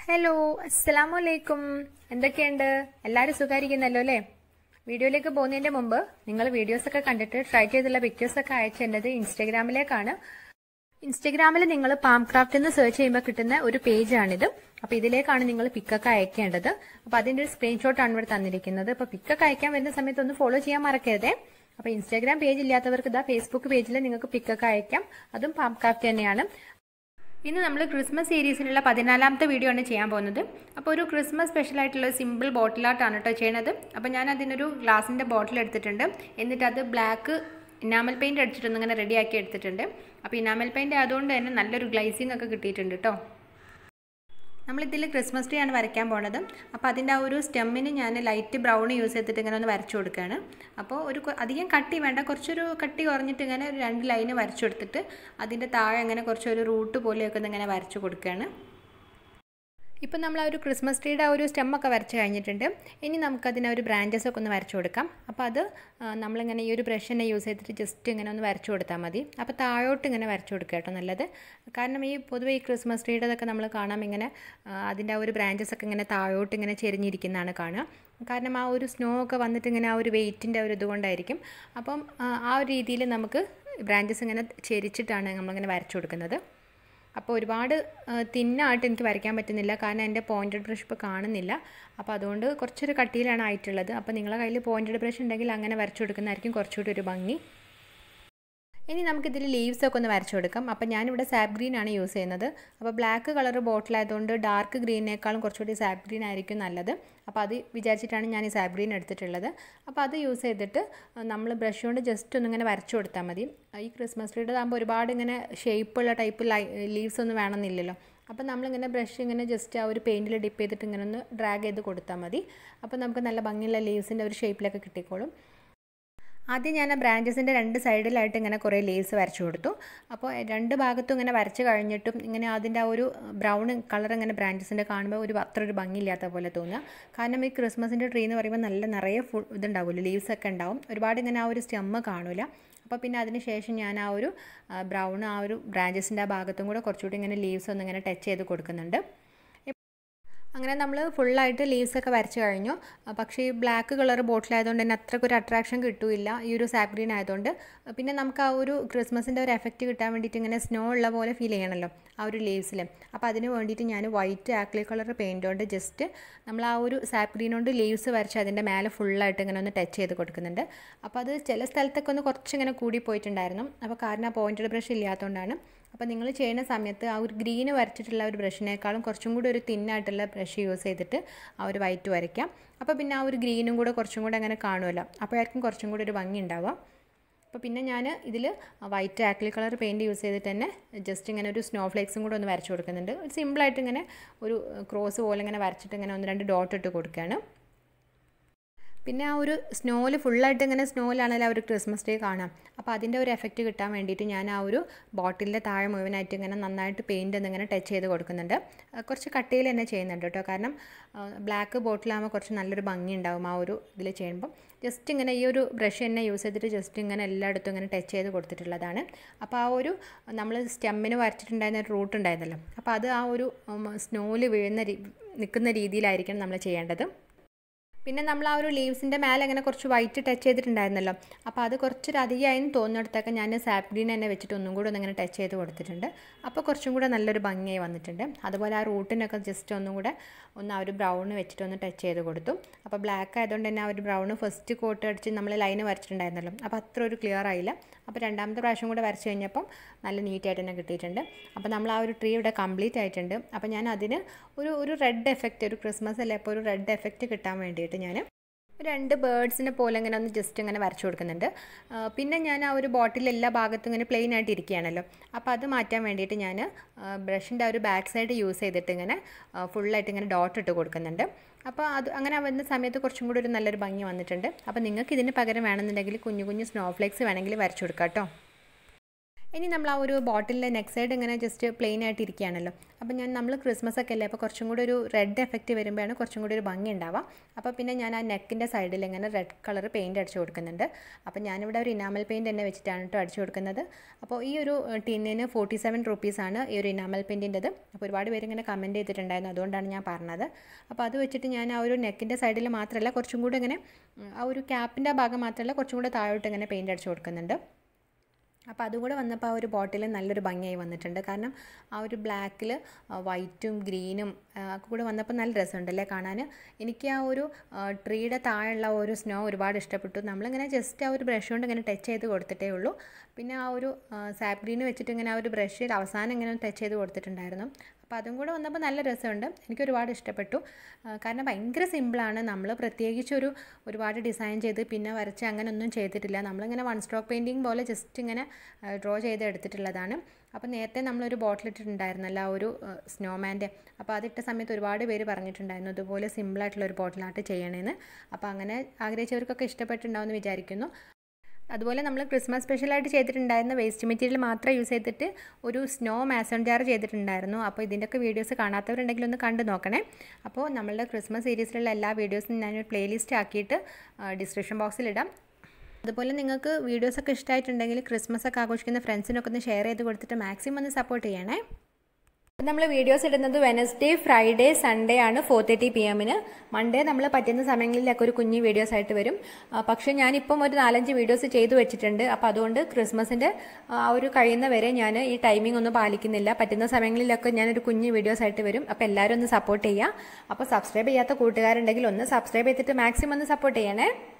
hello അസ്സലാമു അലൈക്കും എന്തൊക്കെയുണ്ട് എല്ലാവരും സുഖമായിരിക്കുന്നല്ലോ അല്ലേ വീഡിയോയിലേക്ക് പോകുന്നതിന്റെ മുമ്പ് നിങ്ങൾ വീഡിയോസൊക്കെ കണ്ടിട്ട് ട്രൈ ചെയ്തുള്ള പിക്ചേഴ്സൊക്കെ അയച്ചേണ്ടത് ഇൻസ്റ്റഗ്രാമിലേക്കാണ് ഇൻസ്റ്റഗ്രാമിൽ നിങ്ങൾ പാം ക്രാഫ്റ്റ് എന്ന് സെർച്ച് ചെയ്യുമ്പോൾ കിട്ടുന്ന ഒരു പേജാണിത് അപ്പൊ ഇതിലേക്കാണ് നിങ്ങൾ പിക്കൊക്കെ അയക്കേണ്ടത് അപ്പൊ അതിന്റെ ഒരു സ്ക്രീൻഷോട്ടാണ് ഇവിടെ തന്നിരിക്കുന്നത് അപ്പൊ പിക്കൊക്കെ അയക്കാൻ വരുന്ന സമയത്ത് ഒന്ന് ഫോളോ ചെയ്യാൻ മറക്കരുതേ അപ്പൊ ഇൻസ്റ്റാഗ്രാം പേജ് ഇല്ലാത്തവർക്ക് ഇതാ ഫേസ്ബുക്ക് പേജിൽ നിങ്ങൾക്ക് പിക്കൊക്കെ അയക്കാം അതും പാം ക്രാഫ്റ്റ് തന്നെയാണ് ഇന്ന് നമ്മൾ ക്രിസ്മസ് സീരീസിലുള്ള പതിനാലാമത്തെ വീഡിയോ ആണ് ചെയ്യാൻ പോകുന്നത് അപ്പോൾ ഒരു ക്രിസ്മസ് സ്പെഷ്യൽ ആയിട്ടുള്ള സിമ്പിൾ ബോട്ടിൽ ആർട്ടാണ് കേട്ടോ ചെയ്യണത് അപ്പോൾ ഞാൻ അതിനൊരു ഗ്ലാസിൻ്റെ ബോട്ടിൽ എടുത്തിട്ടുണ്ട് എന്നിട്ട് അത് ബ്ലാക്ക് ഇനാമൽ പെയിൻറ്റ് അടിച്ചിട്ടൊന്ന് ഇങ്ങനെ റെഡിയാക്കി എടുത്തിട്ടുണ്ട് അപ്പോൾ ഇനാമൽ പെയിൻറ്റ് ആയതുകൊണ്ട് തന്നെ നല്ലൊരു ഗ്ലൈസിങ് ഒക്കെ കിട്ടിയിട്ടുണ്ട് കേട്ടോ നമ്മളിതിൽ ക്രിസ്മസ് ട്രീ ആണ് വരയ്ക്കാൻ പോണത് അപ്പോൾ അതിൻ്റെ ആ ഒരു സ്റ്റെമ്മിന് ഞാൻ ലൈറ്റ് ബ്രൗൺ യൂസ് ചെയ്തിട്ട് ഇങ്ങനെ ഒന്ന് വരച്ചു കൊടുക്കുകയാണ് അപ്പോൾ ഒരു അധികം കട്ടി വേണ്ട കുറച്ചൊരു കട്ടി കുറഞ്ഞിട്ട് ഇങ്ങനെ ഒരു രണ്ട് ലൈന് വരച്ചു കൊടുത്തിട്ട് അതിൻ്റെ താഴെ ഇങ്ങനെ കുറച്ചൊരു റൂട്ട് പോലെയൊക്കെ ഒന്ന് ഇങ്ങനെ വരച്ചു കൊടുക്കുകയാണ് ഇപ്പം നമ്മൾ ആ ഒരു ക്രിസ്മസ് ട്രീയുടെ ആ ഒരു സ്റ്റെമ്മൊക്കെ വരച്ച് കഴിഞ്ഞിട്ടുണ്ട് ഇനി നമുക്കതിന് ഒരു ബ്രാഞ്ചസ് ഒക്കെ ഒന്ന് വരച്ചു കൊടുക്കാം അപ്പോൾ അത് നമ്മളിങ്ങനെ ഈ ഒരു ബ്രഷ് തന്നെ യൂസ് ചെയ്തിട്ട് ജസ്റ്റ് ഇങ്ങനെ ഒന്ന് വരച്ചു കൊടുത്താൽ മതി അപ്പോൾ താഴോട്ട് ഇങ്ങനെ വരച്ചു കൊടുക്കുക കേട്ടോ നല്ലത് കാരണം ഈ പൊതുവേ ഈ ക്രിസ്മസ് ട്രീയുടെതൊക്കെ നമ്മൾ കാണാം ഇങ്ങനെ അതിൻ്റെ ആ ഒരു ബ്രാഞ്ചസ് ഒക്കെ ഇങ്ങനെ താഴോട്ട് ഇങ്ങനെ ചെരിഞ്ഞിരിക്കുന്നതാണ് കാണുക കാരണം ആ ഒരു സ്നോ ഒക്കെ വന്നിട്ട് ഇങ്ങനെ ആ ഒരു വെയിറ്റിൻ്റെ ഒരു ഇതുകൊണ്ടായിരിക്കും അപ്പം ആ ഒരു രീതിയിൽ നമുക്ക് ബ്രാഞ്ചസ് ഇങ്ങനെ ചെരിച്ചിട്ടാണ് നമ്മളിങ്ങനെ വരച്ചു കൊടുക്കുന്നത് അപ്പോൾ ഒരുപാട് തിന്നായിട്ട് എനിക്ക് വരയ്ക്കാൻ പറ്റുന്നില്ല കാരണം എൻ്റെ പോയിൻറ്റഡ് ബ്രഷ് ഇപ്പോൾ കാണുന്നില്ല അപ്പോൾ അതുകൊണ്ട് കുറച്ചൊരു കട്ടിയിലാണ് ആയിട്ടുള്ളത് അപ്പോൾ നിങ്ങളുടെ കയ്യിൽ പോയിൻറ്റഡ് ബ്രഷ് ഉണ്ടെങ്കിൽ അങ്ങനെ വരച്ചു കൊടുക്കുന്നതായിരിക്കും കുറച്ചുകൂടി ഒരു ഭംഗി ഇനി നമുക്കിതിൽ ലീവ്സ് ഒക്കെ ഒന്ന് വരച്ചു കൊടുക്കാം അപ്പോൾ ഞാനിവിടെ സാപ്പ് ഗ്രീൻ ആണ് യൂസ് ചെയ്യുന്നത് അപ്പോൾ ബ്ലാക്ക് കളർ ബോട്ടിലായതുകൊണ്ട് ഡാർക്ക് ഗ്രീനേക്കാളും കുറച്ചുകൂടി സാപ്പ് ഗ്രീൻ ആയിരിക്കും നല്ലത് അപ്പോൾ അത് വിചാരിച്ചിട്ടാണ് ഞാൻ ഈ സാപ്പ് ഗ്രീൻ എടുത്തിട്ടുള്ളത് അപ്പോൾ അത് യൂസ് ചെയ്തിട്ട് നമ്മൾ ബ്രഷ് കൊണ്ട് ജസ്റ്റ് ഒന്നിങ്ങനെ വരച്ചു കൊടുത്താൽ മതി ഈ ക്രിസ്മസ് ട്രീയുടെ ആകുമ്പോൾ ഒരുപാട് ഇങ്ങനെ ഷേപ്പുള്ള ടൈപ്പ് ലീവ്സ് ഒന്നും വേണമെന്നില്ലല്ലോ അപ്പോൾ നമ്മളിങ്ങനെ ബ്രഷ് ഇങ്ങനെ ജസ്റ്റ് ആ ഒരു പെയിൻറ്റിൽ ഡിപ്പ് ചെയ്തിട്ട് ഇങ്ങനെ ഒന്ന് ഡ്രാഗ് ചെയ്ത് കൊടുത്താൽ മതി അപ്പോൾ നമുക്ക് നല്ല ഭംഗിയുള്ള ലീവ്സിൻ്റെ ഒരു ഷേപ്പിലൊക്കെ കിട്ടിക്കോളും ആദ്യം ഞാൻ ആ ബ്രാഞ്ചസിൻ്റെ രണ്ട് സൈഡിലായിട്ട് ഇങ്ങനെ കുറേ ലേസ് വരച്ചു കൊടുത്തു അപ്പോൾ രണ്ട് ഭാഗത്തും ഇങ്ങനെ വരച്ച് കഴിഞ്ഞിട്ടും ഇങ്ങനെ അതിൻ്റെ ആ ഒരു ബ്രൗൺ കളർ ഇങ്ങനെ ബ്രാഞ്ചസിൻ്റെ കാണുമ്പോൾ ഒരു അത്ര ഒരു ഭംഗിയില്ലാത്ത പോലെ തോന്നുക കാരണം ഈ ക്രിസ്മസിൻ്റെ ട്രീ എന്ന് പറയുമ്പോൾ നല്ല നിറയെ ഫുൾ ഇതുണ്ടാവുമല്ലോ ലീവ്സ് ഒക്കെ ഉണ്ടാവും ഒരുപാട് ഇങ്ങനെ ആ ഒരു സ്റ്റെമ്മ് കാണില്ല അപ്പോൾ പിന്നെ അതിന് ശേഷം ഞാൻ ആ ഒരു ബ്രൗൺ ആ ഒരു ബ്രാഞ്ചസിൻ്റെ ആ ഭാഗത്തും കൂടെ കുറച്ചുകൂടി ഇങ്ങനെ ലീവ്സ് ഒന്ന് ഇങ്ങനെ ടച്ച് ചെയ്ത് കൊടുക്കുന്നുണ്ട് അങ്ങനെ നമ്മൾ ഫുള്ളായിട്ട് ലീവ്സൊക്കെ വരച്ച് കഴിഞ്ഞു പക്ഷേ ഈ ബ്ലാക്ക് കളർ ബോട്ടിലായതുകൊണ്ട് തന്നെ അത്രയ്ക്കൊരു അട്രാക്ഷൻ കിട്ടില്ല ഈ ഒരു സാപ്പ് ഗ്രീൻ ആയതുകൊണ്ട് പിന്നെ നമുക്ക് ആ ഒരു ക്രിസ്മസിൻ്റെ ഒരു എഫക്റ്റ് കിട്ടാൻ വേണ്ടിയിട്ട് ഇങ്ങനെ സ്നോ ഉള്ള പോലെ ഫീൽ ചെയ്യണമല്ലോ ആ ഒരു ലീവ്സിൽ അപ്പോൾ അതിന് വേണ്ടിയിട്ട് ഞാൻ വൈറ്റ് ആക്ലി കളർ പെയിൻ്റ് കൊണ്ട് ജസ്റ്റ് നമ്മൾ ആ ഒരു സാപ്പ് ഗ്രീൻ കൊണ്ട് ലീവ്സ് വരച്ച് അതിൻ്റെ മേലെ ഫുള്ളായിട്ട് ഇങ്ങനെ ഒന്ന് ടച്ച് ചെയ്ത് കൊടുക്കുന്നുണ്ട് അപ്പോൾ അത് ചില സ്ഥലത്തൊക്കെ ഒന്ന് കുറച്ച് ഇങ്ങനെ കൂടി പോയിട്ടുണ്ടായിരുന്നു അപ്പോൾ കാരണം ആ പോയിൻറ്റഡ് ബ്രഷ് ഇല്ലാത്തതുകൊണ്ടാണ് അപ്പോൾ നിങ്ങൾ ചെയ്യുന്ന സമയത്ത് ആ ഒരു ഗ്രീന് വരച്ചിട്ടുള്ള ഒരു ബ്രഷിനേക്കാളും കുറച്ചും കൂടി ഒരു തിന്നായിട്ടുള്ള ബ്രഷ് യൂസ് ചെയ്തിട്ട് ആ ഒരു വൈറ്റ് വരയ്ക്കാം അപ്പോൾ പിന്നെ ആ ഒരു ഗ്രീനും കൂടെ കുറച്ചും കൂടെ അങ്ങനെ കാണുമല്ലോ അപ്പോഴായിരിക്കും കുറച്ചും കൂടി ഒരു ഭംഗി ഉണ്ടാവുക അപ്പോൾ പിന്നെ ഞാൻ ഇതിൽ white acrylic colour paint use ചെയ്തിട്ട് തന്നെ ജസ്റ്റ് ഇങ്ങനെ ഒരു സ്നോ ഫ്ലേക്സും കൂടെ ഒന്ന് വരച്ച് കൊടുക്കുന്നുണ്ട് സിമ്പിളായിട്ട് ഇങ്ങനെ ഒരു ക്രോസ് പോലെ ഇങ്ങനെ വരച്ചിട്ട് ഇങ്ങനെ ഒന്ന് രണ്ട് ഡോട്ട് ഇട്ട് കൊടുക്കുകയാണ് പിന്നെ ആ ഒരു സ്നോയിൽ ഫുള്ളായിട്ട് ഇങ്ങനെ സ്നോയിലാണെങ്കിൽ ആ ഒരു ക്രിസ്മസ് ഡേ കാണാം അപ്പോൾ അതിൻ്റെ ഒരു എഫക്റ്റ് കിട്ടാൻ വേണ്ടിയിട്ട് ഞാൻ ആ ഒരു ബോട്ടിലിൻ്റെ താഴെ മുഴുവനായിട്ട് ഇങ്ങനെ നന്നായിട്ട് പെയിൻ്റ് എന്നിങ്ങനെ ടച്ച് ചെയ്ത് കൊടുക്കുന്നുണ്ട് കുറച്ച് കട്ടിയിൽ തന്നെ ചെയ്യുന്നുണ്ട് കേട്ടോ കാരണം ബ്ലാക്ക് ബോട്ടിലാകുമ്പോൾ കുറച്ച് നല്ലൊരു ഭംഗി ഉണ്ടാവും ആ ഒരു ഇതിൽ ചെയ്യുമ്പം ജസ്റ്റ് ഇങ്ങനെ ഈ ഒരു ബ്രഷ് തന്നെ യൂസ് ചെയ്തിട്ട് ജസ്റ്റ് ഇങ്ങനെ എല്ലായിടത്തും ഇങ്ങനെ ടച്ച് ചെയ്ത് കൊടുത്തിട്ടുള്ളതാണ് അപ്പോൾ ആ ഒരു നമ്മൾ സ്റ്റെമ്മിന് വരച്ചിട്ടുണ്ടായിരുന്ന ഒരു റൂട്ട് ഉണ്ടായിരുന്നല്ലോ അപ്പോൾ അത് ആ ഒരു സ്നോയിൽ വീഴുന്ന നിൽക്കുന്ന രീതിയിലായിരിക്കണം നമ്മൾ ചെയ്യേണ്ടത് പിന്നെ നമ്മൾ ആ ഒരു ലീവ്സിൻ്റെ മേലെ അങ്ങനെ കുറച്ച് വൈറ്റ് ടച്ച് ചെയ്തിട്ടുണ്ടായിരുന്നല്ലോ അപ്പോൾ അത് കുറച്ചൊരു അധികമായി തോന്നിയെടുത്തൊക്കെ ഞാൻ സാപ്പ് ഗ്രീൻ തന്നെ വെച്ചിട്ട് ഒന്നും കൂടെ ഒന്നിങ്ങനെ ടച്ച് ചെയ്ത് കൊടുത്തിട്ടുണ്ട് അപ്പോൾ കുറച്ചും കൂടെ നല്ലൊരു ഭംഗിയായി വന്നിട്ടുണ്ട് അതുപോലെ ആ റൂട്ടിനൊക്കെ ജസ്റ്റ് ഒന്നും കൂടെ ഒന്ന് ആ ഒരു ബ്രൗൺ വെച്ചിട്ട് ഒന്ന് ടച്ച് ചെയ്ത് കൊടുത്തു അപ്പോൾ ബ്ലാക്ക് ആയതുകൊണ്ട് തന്നെ ആ ഒരു ബ്രൗൺ ഫസ്റ്റ് കോട്ട് അടിച്ച് നമ്മൾ ലൈന് വരച്ചിട്ടുണ്ടായിരുന്നല്ലോ അപ്പോൾ അത്ര ഒരു ക്ലിയർ ആയില്ല അപ്പോൾ രണ്ടാമത്തെ പ്രാവശ്യം കൂടെ വരച്ച് കഴിഞ്ഞപ്പം നല്ല നീറ്റായിട്ട് തന്നെ കിട്ടിയിട്ടുണ്ട് അപ്പോൾ നമ്മൾ ആ ഒരു ട്രീ ഇവിടെ കംപ്ലീറ്റ് ആയിട്ടുണ്ട് അപ്പോൾ ഞാൻ അതിന് ഒരു ഒരു റെഡ് എഫക്റ്റ് ഒരു ക്രിസ്മസ് അല്ലേ അപ്പോൾ ഒരു റെഡ് എഫക്റ്റ് കിട്ടാൻ വേണ്ടിയിട്ട് ഞാൻ രണ്ട് ബേർഡ്സിനെ പോലെ ഇങ്ങനെ ഒന്ന് ജസ്റ്റ് ഇങ്ങനെ വരച്ചു കൊടുക്കുന്നുണ്ട് പിന്നെ ഞാൻ ആ ഒരു ബോട്ടിൽ എല്ലാ ഭാഗത്തും ഇങ്ങനെ പ്ലെയിൻ ആയിട്ട് ഇരിക്കുകയാണല്ലോ അപ്പോൾ അത് മാറ്റാൻ വേണ്ടിയിട്ട് ഞാൻ ബ്രഷിൻ്റെ ആ ഒരു ബാക്ക് സൈഡ് യൂസ് ചെയ്തിട്ട് ഇങ്ങനെ ഫുള്ളായിട്ട് ഇങ്ങനെ ഡോട്ട് ഇട്ട് കൊടുക്കുന്നുണ്ട് അപ്പോൾ അത് അങ്ങനെ വന്ന സമയത്ത് കുറച്ചും കൂടി ഒരു നല്ലൊരു ഭംഗി വന്നിട്ടുണ്ട് അപ്പോൾ നിങ്ങൾക്ക് ഇതിന് പകരം വേണമെന്നുണ്ടെങ്കിൽ കുഞ്ഞു കുഞ്ഞു സ്നോ ഫ്ലേക്സ് വേണമെങ്കിൽ വരച്ചു കൊടുക്കാം കേട്ടോ ഇനി നമ്മൾ ആ ഒരു ബോട്ടിലിൻ്റെ നെക്ക് സൈഡ് ഇങ്ങനെ ജസ്റ്റ് പ്ലെയിൻ ആയിട്ട് ഇരിക്കുകയാണല്ലോ അപ്പോൾ ഞാൻ നമ്മൾ ക്രിസ്മസ് ഒക്കെ അല്ലേ അപ്പോൾ കുറച്ചും കൂടി ഒരു റെഡ് എഫക്റ്റ് വരുമ്പോഴാണ് കുറച്ചും കൂടി ഒരു ഭംഗി ഉണ്ടാവുക അപ്പോൾ പിന്നെ ഞാൻ ആ നെക്കിൻ്റെ സൈഡിൽ ഇങ്ങനെ റെഡ് കളർ പെയിൻറ്റ് അടിച്ചു കൊടുക്കുന്നുണ്ട് അപ്പോൾ ഞാനിവിടെ ഒരു ഇനാമൽ പെയിൻറ്റ് തന്നെ വെച്ചിട്ടാണ് കേട്ടോ അടിച്ചു കൊടുക്കുന്നത് അപ്പോൾ ഈ ഒരു ടിന്നിന് ഫോർട്ടി സെവൻ റുപ്പീസാണ് ഈ ഒരു ഇനാമൽ പെയിൻറ്റിൻ്റെത് അപ്പോൾ ഒരുപാട് പേര് ഇങ്ങനെ കമൻറ്റ് ചെയ്തിട്ടുണ്ടായിരുന്നു അതുകൊണ്ടാണ് ഞാൻ പറഞ്ഞത് അപ്പോൾ അത് വെച്ചിട്ട് ഞാൻ ആ ഒരു നെക്കിൻ്റെ സൈഡിൽ മാത്രമല്ല കുറച്ചും കൂടി ഇങ്ങനെ ആ ഒരു ക്യാപ്പിൻ്റെ ഭാഗം മാത്രമല്ല കുറച്ചും കൂടി താഴോട്ട് ഇങ്ങനെ പെയിൻറ്റ് അടിച്ചു കൊടുക്കുന്നുണ്ട് അപ്പോൾ അതും കൂടെ വന്നപ്പോൾ ആ ഒരു ബോട്ടിൽ നല്ലൊരു ഭംഗിയായി വന്നിട്ടുണ്ട് കാരണം ആ ഒരു ബ്ലാക്കിൽ വൈറ്റും ഗ്രീനും ഒക്കെ കൂടെ വന്നപ്പോൾ നല്ല രസമുണ്ടല്ലേ കാണാൻ എനിക്ക് ആ ഒരു ട്രീയുടെ താഴെയുള്ള ഒരു സ്നോ ഒരുപാട് ഇഷ്ടപ്പെട്ടു നമ്മളിങ്ങനെ ജസ്റ്റ് ആ ഒരു ബ്രഷ് കൊണ്ട് ഇങ്ങനെ ടച്ച് ചെയ്ത് കൊടുത്തിട്ടേ ഉള്ളൂ പിന്നെ ആ ഒരു സാപ്പ് ഗ്രീൻ വെച്ചിട്ട് ഇങ്ങനെ ആ ഒരു ബ്രഷിൽ അവസാനം ഇങ്ങനെ ടച്ച് ചെയ്ത് കൊടുത്തിട്ടുണ്ടായിരുന്നു അപ്പോൾ അതും കൂടെ വന്നപ്പോൾ നല്ല രസമുണ്ട് എനിക്ക് ഒരുപാട് ഇഷ്ടപ്പെട്ടു കാരണം ഭയങ്കര സിമ്പിളാണ് നമ്മൾ പ്രത്യേകിച്ച് ഒരു ഒരുപാട് ഡിസൈൻ ചെയ്ത് പിന്നെ വരച്ച് അങ്ങനെ ഒന്നും ചെയ്തിട്ടില്ല നമ്മളിങ്ങനെ വൺ സ്ട്രോക്ക് പെയിൻറ്റിങ് പോലെ ജസ്റ്റ് ഇങ്ങനെ ഡ്രോ ചെയ്ത് എടുത്തിട്ടുള്ളതാണ് അപ്പോൾ നേരത്തെ നമ്മളൊരു ബോട്ടിൽ ഇട്ടിട്ടുണ്ടായിരുന്നല്ലോ ആ ഒരു സ്നോമാൻ്റെ അപ്പോൾ അതിട്ട സമയത്ത് ഒരുപാട് പേര് പറഞ്ഞിട്ടുണ്ടായിരുന്നു ഇതുപോലെ സിമ്പിളായിട്ടുള്ള ഒരു ബോട്ടിലായിട്ട് ചെയ്യണമെന്ന് അപ്പോൾ അങ്ങനെ ആഗ്രഹിച്ചവർക്കൊക്കെ ഇഷ്ടപ്പെട്ടിട്ടുണ്ടാവുമെന്ന് വിചാരിക്കുന്നു അതുപോലെ നമ്മൾ ക്രിസ്മസ് സ്പെഷ്യലായിട്ട് ചെയ്തിട്ടുണ്ടായിരുന്ന വേസ്റ്റ് മെറ്റീരിയൽ മാത്രം യൂസ് ചെയ്തിട്ട് ഒരു സ്നോ മാസൺ ജാർ ചെയ്തിട്ടുണ്ടായിരുന്നു അപ്പോൾ ഇതിൻ്റെയൊക്കെ വീഡിയോസ് കാണാത്തവരുണ്ടെങ്കിൽ ഒന്ന് കണ്ടു നോക്കണേ അപ്പോൾ നമ്മളുടെ ക്രിസ്മസ് സീരീസിലുള്ള എല്ലാ വീഡിയോസും ഞാനൊരു പ്ലേലിസ്റ്റ് ആക്കിയിട്ട് ഡിസ്ക്രിപ്ഷൻ ബോക്സിൽ ഇടാം അതുപോലെ നിങ്ങൾക്ക് വീഡിയോസൊക്കെ ഇഷ്ടമായിട്ടുണ്ടെങ്കിൽ ക്രിസ്മസ് ഒക്കെ ആഘോഷിക്കുന്ന ഫ്രണ്ട്സിനൊക്കെ ഒന്ന് ഷെയർ ചെയ്ത് കൊടുത്തിട്ട് മാക്സിമം ഒന്ന് സപ്പോർട്ട് ചെയ്യണേ നമ്മൾ വീഡിയോസ് ഇടുന്നത് വെനസ്ഡേ ഫ്രൈഡേ സൺഡേ ആണ് ഫോർ തേർട്ടി പി എമ്മിന് മൺഡേ നമ്മൾ പറ്റുന്ന സമയങ്ങളിലൊക്കെ ഒരു കുഞ്ഞ് വീഡിയോസ് ആയിട്ട് വരും പക്ഷേ ഞാനിപ്പം ഒരു നാലഞ്ച് വീഡിയോസ് ചെയ്തു വെച്ചിട്ടുണ്ട് അപ്പോൾ അതുകൊണ്ട് ക്രിസ്മസിൻ്റെ ആ ഒരു കഴിയുന്ന വരെ ഞാൻ ഈ ടൈമിംഗ് ഒന്നും പാലിക്കുന്നില്ല പറ്റുന്ന സമയങ്ങളിലൊക്കെ ഞാനൊരു കുഞ്ഞ് വീഡിയോസ് ആയിട്ട് വരും അപ്പോൾ എല്ലാവരും ഒന്ന് സപ്പോർട്ട് ചെയ്യുക അപ്പോൾ സബ്സ്ക്രൈബ് ചെയ്യാത്ത കൂട്ടുകാരുണ്ടെങ്കിൽ ഒന്ന് സബ്സ്ക്രൈബ് ചെയ്തിട്ട് മാക്സിമം ഒന്ന് സപ്പോർട്ട് ചെയ്യണേ